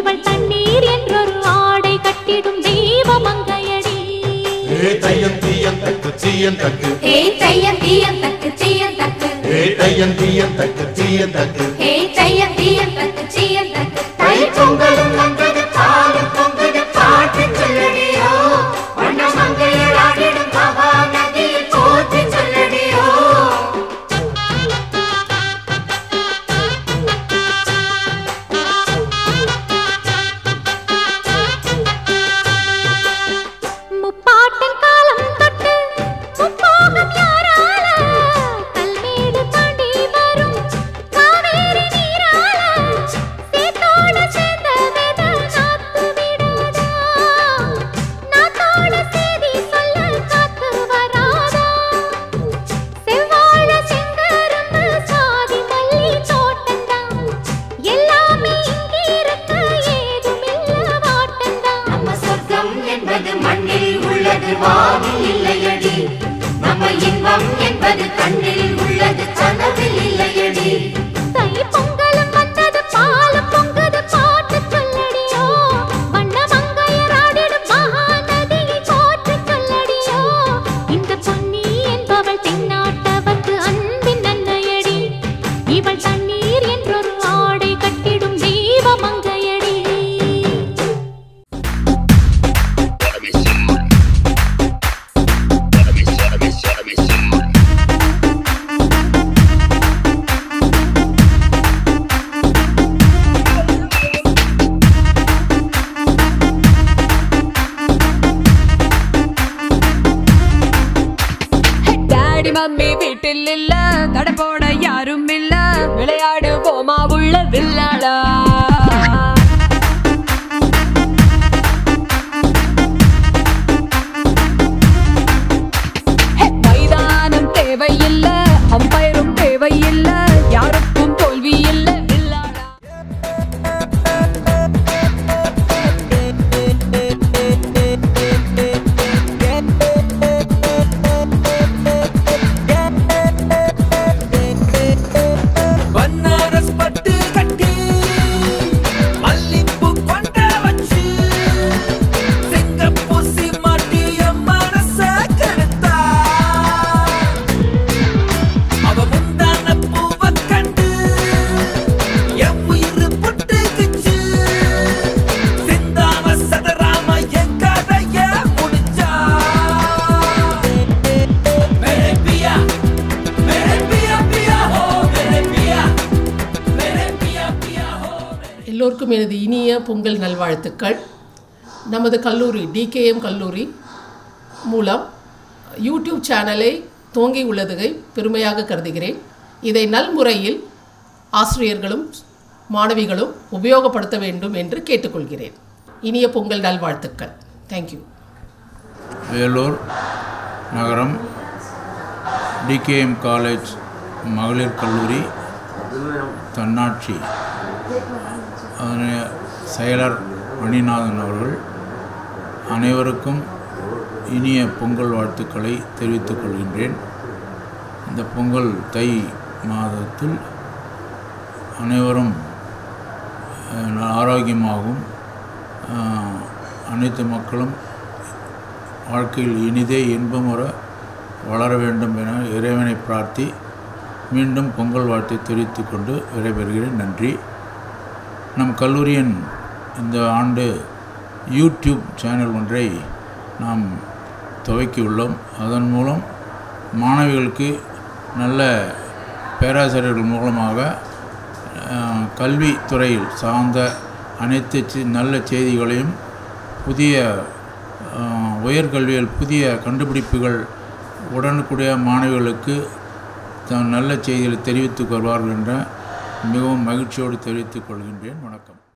இவள் தண்ணீர் என்றொரு ஆடை கட்டிடும் தெய்வ மங்கையடி ஏ தையன் தீயன் தக்கு சீயன் தக்கு ஹே தையம் தீயம் தக்கு சீயம் தக்கு ஏ தையன் தீயன் தக்கு சீயன் தக்கு ஹே தையம் தீயம் தக்கு சீயம் தக்கு தை பொங்கலும் வந்தது பாலும் பொங்குது பாட்டு சொல்லடியோ வண்ண மங்கையர் ஆடிடும் மகா நதியில் போற்றி சொல்லடியோ முப்பாட்டின் காலம் தொட்டு முப்போகம் யாரால கல்மேடு தாண்டி வரும் காவேரி நீரால சேத்தோட சேர்ந்த வித நாத்து விடாதா நாத்தோட செய்தி சொல்ல காத்து வராதா செவ்வாழ செங்கரும்பு சாதி மல்லி தோட்டந்தான் எல்லாமே இங்கிருக்க ஏதுமில்ல வாட்டந்தான் நம்ம சொர்க்கம் என்பது மண்ணில் உள்ளது வானில் இல்லையடி நம்ம இன்பம் என்பது கண்ணில் உள்ளது கனவில் இல்லையடி தை பொங்கலும் வந்தது பாலும் பொங்குது பாட்டு சொல்லடியோ வண்ண மங்கையர் ஆடிடும் மகாநதியை போற்று சொல்லடியோ இந்த பொன்னி என்பவள் தென்னாட்டவர்க்கு அன்பின் நன்மையடி இவள் தண்ணீர் என்றொரு ஆடை கட்டிடும் தெய்வ மங்கையடி டாடி மம்மி வீட்டில் இல்ல தடை போட யாரும் இல்ல விளையாடு போமா உள்ள வில்லாடா மைதானம் தேவையில்ல அம்பயரும் தேவையில்ல யாருக்கும் தோல்வி இல்ல வில்லாடா பன்னாரஸ் பட்டு கட்டி மல்லிப்பூ கொண்ட வச்சு சிங்கப்பூசி மாட்டிய மனச கெடுத்தா அவ முந்தான பூவ கண்டு என் உயிர் புட்டுக்குச்சு சிந்தாம சதராம என் கதைய முடிச்சா மேரே பியா மேரே பியா பியா ஹோ மேரே பியா மேரே பியா பியா ஹோ எல்லோருக்கும் எனது இனிய பொங்கல் நல்வாழ்த்துக்கள் நமது கல்லூரி டிகேஎம் கல்லூரி மூலம் யூடியூப் சேனலை துவங்கி உள்ளதை பெருமையாக கருதுகிறேன் இதை நல்முறையில் ஆசிரியர்களும் மாணவிகளும் உபயோகப்படுத்த வேண்டும் என்று கேட்டுக்கொள்கிறேன் இனிய பொங்கல் நல்வாழ்த்துக்கள் தேங்க்யூ வேலூர் நகரம் டிகேஎம் காலேஜ் மகளிர் கல்லூரி தன்னாட்சி அதனுடைய செயலர் மணிநாதன் அவர்கள் அனைவருக்கும் இனிய பொங்கல் வாழ்த்துக்களை தெரிவித்துக் கொள்கின்றேன் இந்த பொங்கல் தை மாதத்தில் அனைவரும் அஹ், ஆரோக்கியமாகவும் அஹ், அனைத்து மக்களும் வாழ்க்கையில் இனிதே இன்பமுற வளர வேண்டும் என இறைவனை பிரார்த்தி மீண்டும் பொங்கல் வாழ்த்தை தெரிவித்துக் கொண்டு விடைபெறுகிறேன் நன்றி நம் கல்லூரியின் இந்த ஆண்டு யூடியூப் சேனல் ஒன்றை நாம் துவக்கியுள்ளோம் அதன் மூலம் மாணவிகளுக்கு நல்ல பேராசிரியர்கள் மூலமாக அஹ், கல்வித்துறையில் சார்ந்த அனைத்து சி- நல்ல செய்திகளையும் புதிய அஹ், உயர்கல்வியில் புதிய கண்டுபிடிப்புகள் உடனுக்குடைய மாணவிகளுக்கு த- நல்ல செய்திகளை தெரிவித்துக் கொள்வார்கள் என்ற மிகவும் மகிழ்ச்சியோடு தெரிவித்துக் கொள்கின்றேன் வணக்கம்